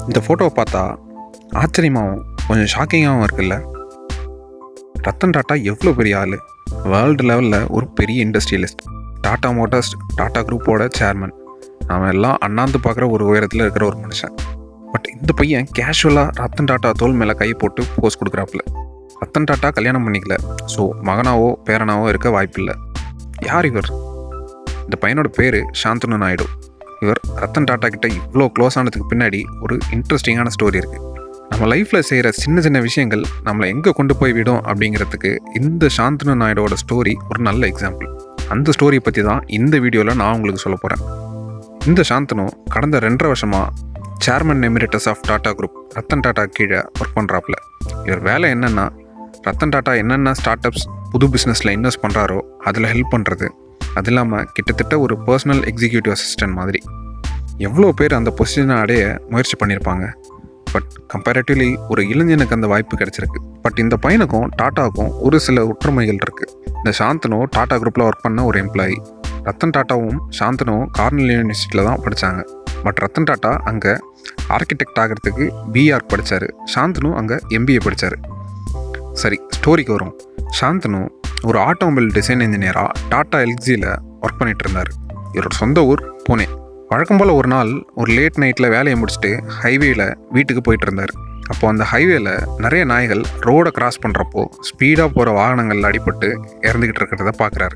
இந்த ஃபோட்டோவை பார்த்தா ஆச்சரியமாகவும் கொஞ்சம் ஷாக்கிங்காகவும் இருக்குல்ல ரத்தன் டாட்டா எவ்வளோ பெரிய ஆள் வேர்ல்டு லெவலில் ஒரு பெரிய இண்டஸ்ட்ரியலிஸ்ட் டாடா மோட்டார்ஸ் டாடா குரூப்போட சேர்மன் நாம எல்லாம் அண்ணாந்து பார்க்குற ஒரு உயரத்தில் இருக்கிற ஒரு மனுஷன் பட் இந்த பையன் கேஷுவலாக ரத்தன் டாட்டா தோல் மேலே கை போட்டு போஸ் கொடுக்குறாப்புல ரத்தன் டாட்டா கல்யாணம் பண்ணிக்கல ஸோ மகனாவோ பேரனாவோ இருக்க வாய்ப்பில்லை யார் இவர் இந்த பையனோட பேர் சாந்தனு நாயுடு இவர் ரத்தன் டாட்டா கிட்ட இவ்வளோ க்ளோஸ் ஆனதுக்கு பின்னாடி ஒரு இன்ட்ரெஸ்டிங்கான ஸ்டோரி இருக்குது நம்ம லைஃப்பில் செய்கிற சின்ன சின்ன விஷயங்கள் நம்மளை எங்கே கொண்டு போய் விடும் அப்படிங்கிறதுக்கு இந்த சாந்தனு நாயுடோட ஸ்டோரி ஒரு நல்ல எக்ஸாம்பிள் அந்த ஸ்டோரியை பற்றி தான் இந்த வீடியோவில் நான் உங்களுக்கு சொல்ல போகிறேன் இந்த சாந்தனு கடந்த ரெண்டரை வருஷமாக chairman emeritus of Tata group Ratan Tata கீழே ஒர்க் பண்ணுறாப்புல இவர் வேலை என்னென்னா ரத்தன் டாட்டா என்னென்ன ஸ்டார்ட் அப்ஸ் புது பிஸ்னஸில் இன்வெஸ்ட் பண்ணுறாரோ அதில் ஹெல்ப் பண்ணுறது அது இல்லாமல் கிட்டத்தட்ட ஒரு பர்சனல் எக்ஸிக்யூட்டிவ் அசிஸ்டன்ட் மாதிரி எவ்வளோ பேர் அந்த பொசிஷனை அடைய முயற்சி பண்ணியிருப்பாங்க பட் கம்பேரிட்டிவ்லி ஒரு இளைஞனுக்கு அந்த வாய்ப்பு கிடைச்சிருக்கு பட் இந்த பையனுக்கும் டாட்டாவுக்கும் ஒரு சில ஒற்றுமைகள் இருக்குது இந்த சாந்தனு டாடா குரூப்பில் ஒர்க் பண்ண ஒரு எம்ப்ளாயி ரத்தன் டாட்டாவும் சாந்தனும் கார்னல் யூனிவர்சிட்டியில் தான் படித்தாங்க பட் ரத்தன் டாட்டா அங்கே ஆர்கிடெக்ட் ஆகிறதுக்கு பிஆர் படித்தார் சாந்தனு அங்கே எம்பிஏ படித்தார் சரி ஸ்டோரிக்கு வரும் சாந்தனு ஒரு ஆட்டோமொபைல் டிசைன் இன்ஜினியராக டாடா எல்ஜியில் ஒர்க் பண்ணிட்டு இருந்தார் இவரோட சொந்த ஊர் புனே வழக்கம் போல் ஒரு நாள் ஒரு லேட் நைட்டில் வேலையை முடிச்சுட்டு ஹைவேயில் வீட்டுக்கு போயிட்டு இருந்தார் அப்போ அந்த ஹைவேல நிறைய நாய்கள் ரோடை கிராஸ் பண்ணுறப்போ ஸ்பீடாக போகிற வாகனங்கள் அடிபட்டு இறந்துக்கிட்டு இருக்கிறத பார்க்குறாரு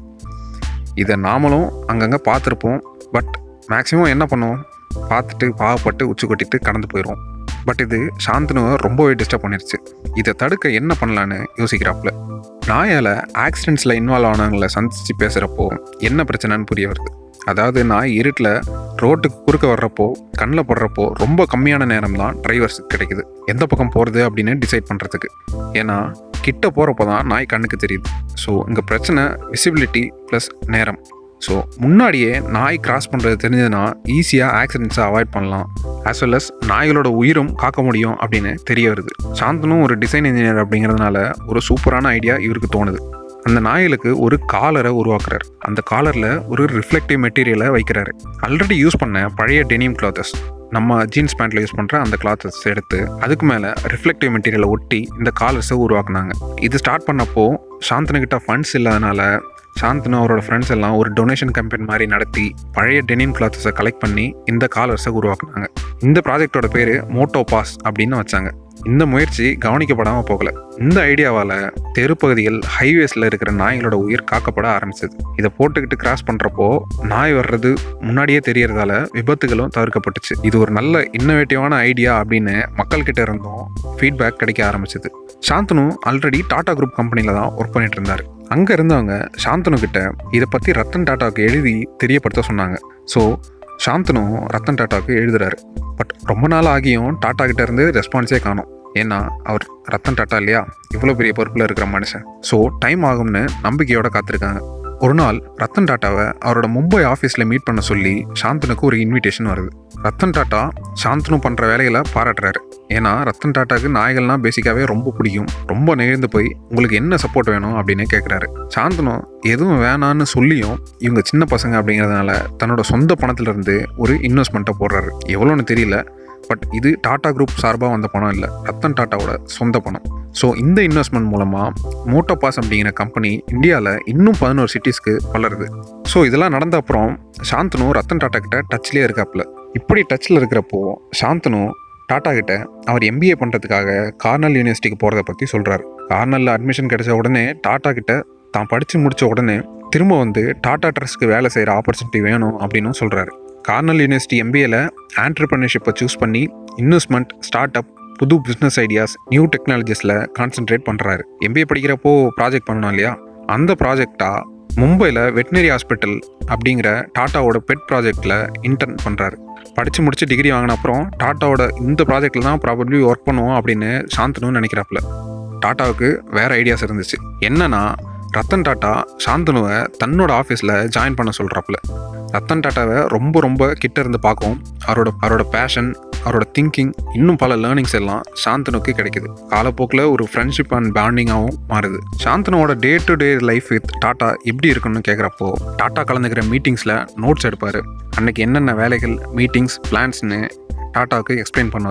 இதை நாமளும் அங்கங்கே பார்த்துருப்போம் பட் மேக்ஸிமம் என்ன பண்ணுவோம் பார்த்துட்டு பாவப்பட்டு உச்சி கொட்டிட்டு கடந்து போயிடுவோம் பட் இது சாந்தனுவை ரொம்பவே டிஸ்டர்ப் பண்ணிருச்சு இதை தடுக்க என்ன பண்ணலான்னு யோசிக்கிறாப்புல நாயால் ஆக்சிடென்ட்ஸில் இன்வால்வ் ஆனவங்களை சந்திச்சு பேசுகிறப்போ என்ன பிரச்சனைன்னு புரிய வருது அதாவது நாய் இருட்டில் ரோட்டுக்கு குறுக்க வர்றப்போ கண்ணில் படுறப்போ ரொம்ப கம்மியான நேரம் தான் டிரைவர்ஸுக்கு கிடைக்குது எந்த பக்கம் போகிறது அப்படின்னு டிசைட் பண்ணுறதுக்கு ஏன்னா கிட்ட போகிறப்போ தான் நாய் கண்ணுக்கு தெரியுது ஸோ இங்கே பிரச்சனை விசிபிலிட்டி ப்ளஸ் நேரம் ஸோ முன்னாடியே நாய் கிராஸ் பண்ணுறது தெரிஞ்சதுன்னா ஈஸியாக ஆக்சிடென்ட்ஸை அவாய்ட் பண்ணலாம் ஆஸ் வெல் அஸ் நாய்களோட உயிரும் காக்க முடியும் அப்படின்னு தெரிய வருது சாந்தனும் ஒரு டிசைன் இன்ஜினியர் அப்படிங்கிறதுனால ஒரு சூப்பரான ஐடியா இவருக்கு தோணுது அந்த நாய்களுக்கு ஒரு காலரை உருவாக்குறாரு அந்த காலரில் ஒரு ரிஃப்ளெக்டிவ் மெட்டீரியலை வைக்கிறாரு ஆல்ரெடி யூஸ் பண்ண பழைய டெனிம் கிளாத்தஸ் நம்ம ஜீன்ஸ் பேண்ட்டில் யூஸ் பண்ணுற அந்த கிளாத்தஸ் எடுத்து அதுக்கு மேலே ரிஃப்ளெக்டிவ் மெட்டீரியலை ஒட்டி இந்த காலர்ஸை உருவாக்குனாங்க இது ஸ்டார்ட் பண்ணப்போ சாந்தனுக்கிட்ட ஃபண்ட்ஸ் இல்லாதனால சாந்தனு அவரோட ஃப்ரெண்ட்ஸ் எல்லாம் ஒரு டொனேஷன் கேம்பெயின் மாதிரி நடத்தி பழைய டெனிம் கிளாத்தஸை கலெக்ட் பண்ணி இந்த காலர்ஸை உருவாக்குனாங்க இந்த ப்ராஜெக்டோட பேர் மோட்டோ பாஸ் அப்படின்னு வச்சாங்க இந்த முயற்சி கவனிக்கப்படாமல் போகல இந்த ஐடியாவால் தெருப்பகுதிகள் ஹைவேஸில் இருக்கிற நாய்களோட உயிர் காக்கப்பட ஆரம்பிச்சது இதை போட்டுக்கிட்டு கிராஸ் பண்ணுறப்போ நாய் வர்றது முன்னாடியே தெரியறதால விபத்துகளும் தவிர்க்கப்பட்டுச்சு இது ஒரு நல்ல இன்னோவேட்டிவான ஐடியா அப்படின்னு மக்கள்கிட்ட இருந்தும் ஃபீட்பேக் கிடைக்க ஆரம்பிச்சது சாந்தனு ஆல்ரெடி டாடா குரூப் கம்பெனியில் தான் ஒர்க் பண்ணிட்டு இருந்தார் அங்கே இருந்தவங்க சாந்தனு கிட்ட இதை பற்றி ரத்தன் டாட்டாவுக்கு எழுதி தெரியப்படுத்த சொன்னாங்க ஸோ சாந்தனு ரத்தன் டாட்டாவுக்கு எழுதுறாரு பட் ரொம்ப நாள் ஆகியும் டாட்டா கிட்ட இருந்து ரெஸ்பான்ஸே காணும் ஏன்னா அவர் ரத்தன் டாட்டா இல்லையா இவ்வளோ பெரிய பொறுப்பில் இருக்கிற மனுஷன் ஸோ டைம் ஆகும்னு நம்பிக்கையோட காத்திருக்காங்க ஒரு நாள் ரத்தன் டாட்டாவை அவரோட மும்பை ஆஃபீஸில் மீட் பண்ண சொல்லி சாந்தனுக்கு ஒரு இன்விடேஷன் வருது ரத்தன் டாட்டா சாந்தனு பண்ணுற வேலைகளை பாராட்டுறாரு ஏன்னா ரத்தன் டாட்டாக்கு நாய்கள்னால் பேசிக்காகவே ரொம்ப பிடிக்கும் ரொம்ப நெகிழ்ந்து போய் உங்களுக்கு என்ன சப்போர்ட் வேணும் அப்படின்னு கேட்குறாரு சாந்தனு எதுவும் வேணான்னு சொல்லியும் இவங்க சின்ன பசங்க அப்படிங்கிறதுனால தன்னோட சொந்த பணத்திலிருந்து ஒரு இன்வெஸ்ட்மெண்ட்டை போடுறாரு எவ்வளோன்னு தெரியல பட் இது டாடா குரூப் சார்பாக வந்த பணம் இல்லை ரத்தன் டாட்டாவோட சொந்த பணம் ஸோ இந்த இன்வெஸ்ட்மெண்ட் மூலமாக மோட்டோ பாஸ் அப்படிங்கிற கம்பெனி இந்தியாவில் இன்னும் பதினோரு சிட்டிஸ்க்கு வளருது ஸோ இதெல்லாம் நடந்த அப்புறம் சாந்தனு ரத்தன் டாட்டா கிட்ட டச்லேயே இருக்காப்புல இப்படி டச்சில் இருக்கிறப்போ சாந்தனு டாட்டா கிட்ட அவர் எம்பிஏ பண்ணுறதுக்காக கார்னல் யூனிவர்சிட்டிக்கு போகிறத பற்றி சொல்கிறார் கார்னலில் அட்மிஷன் கிடைச்ச உடனே டாட்டா கிட்ட தான் படித்து முடித்த உடனே திரும்ப வந்து டாடா ட்ரஸ்ட்க்கு வேலை செய்கிற ஆப்பர்ச்சுனிட்டி வேணும் அப்படின்னு சொல்கிறாரு கார்னல் யூனிவர்சிட்டி எம்பிஏல ஆண்டர்பிரினர்ஷிப்பை சூஸ் பண்ணி இன்வெஸ்ட்மெண்ட் ஸ்டார்ட் அப் புது பிஸ்னஸ் ஐடியாஸ் நியூ டெக்னாலஜிஸில் கான்சென்ட்ரேட் பண்ணுறாரு எம்பிஏ படிக்கிறப்போ ப்ராஜெக்ட் பண்ணணும் இல்லையா அந்த ப்ராஜெக்டாக மும்பையில் வெட்டினரி ஹாஸ்பிட்டல் அப்படிங்கிற டாட்டாவோட பெட் ப்ராஜெக்டில் இன்டர்ன் பண்ணுறாரு படித்து முடிச்சு டிகிரி வாங்கின அப்புறம் டாட்டாவோட இந்த ப்ராஜெக்டில் தான் ப்ராபப்ளி ஒர்க் பண்ணுவோம் அப்படின்னு சாந்தனு நினைக்கிறாப்புல டாட்டாவுக்கு வேறு ஐடியாஸ் இருந்துச்சு என்னன்னா ரத்தன் டாட்டா சாந்தனுவை தன்னோட ஆஃபீஸில் ஜாயின் பண்ண சொல்கிறாப்புல ரத்தன் டாட்டாவை ரொம்ப ரொம்ப கிட்ட இருந்து பார்க்கவும் அவரோட அவரோட பேஷன் அவரோட திங்கிங் இன்னும் பல லேர்னிங்ஸ் எல்லாம் சாந்தனுக்கு கிடைக்குது காலப்போக்கில் ஒரு ஃப்ரெண்ட்ஷிப் அண்ட் பாண்டிங்காகவும் மாறுது சாந்தனுவோட day to day life with Tata எப்படி இருக்குன்னு கேட்குறப்போ டாட்டா கலந்துக்கிற மீட்டிங்ஸில் நோட்ஸ் எடுப்பார் அன்னைக்கு என்னென்ன வேலைகள் மீட்டிங்ஸ் பிளான்ஸ்னு டாட்டாவுக்கு எக்ஸ்பிளைன் பண்ணுவார்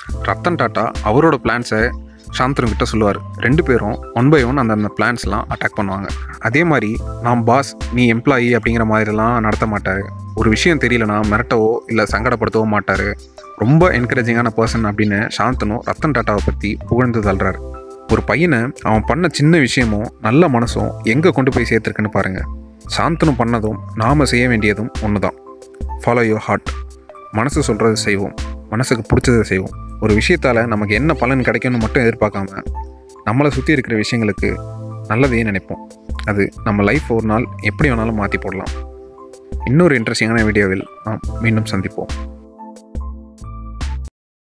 ரத்தன் டாட்டா அவரோட பிளான்ஸை சாந்தனு கிட்ட சொல்லுவார் ரெண்டு பேரும் ஒன் பை ஒன் அந்தந்த பிளான்ஸ்லாம் அட்டாக் பண்ணுவாங்க அதே மாதிரி நான் பாஸ் நீ எம்ப்ளாயி அப்படிங்கிற மாதிரிலாம் நடத்த மாட்டார் ஒரு விஷயம் தெரியலனா மிரட்டவோ இல்லை சங்கடப்படுத்தவோ மாட்டார் ரொம்ப என்கரேஜிங்கான பர்சன் அப்படின்னு சாந்தனு ரத்தன் டாட்டாவை பற்றி புகழ்ந்து தள்ளுறாரு ஒரு பையனை அவன் பண்ண சின்ன விஷயமும் நல்ல மனசும் எங்கே கொண்டு போய் சேர்த்துருக்குன்னு பாருங்கள் சாந்தனு பண்ணதும் நாம் செய்ய வேண்டியதும் ஒன்று தான் ஃபாலோ யுவர் ஹார்ட் மனசு சொல்கிறத செய்வோம் மனசுக்கு பிடிச்சதை செய்வோம் ஒரு விஷயத்தால் நமக்கு என்ன பலன் கிடைக்கும்னு மட்டும் எதிர்பார்க்காம நம்மளை சுற்றி இருக்கிற விஷயங்களுக்கு நல்லதையே நினைப்போம் அது நம்ம லைஃப் ஒரு நாள் எப்படி வேணாலும் மாற்றி போடலாம் இன்னொரு இன்ட்ரெஸ்டிங்கான வீடியோவில் நாம் மீண்டும் சந்திப்போம்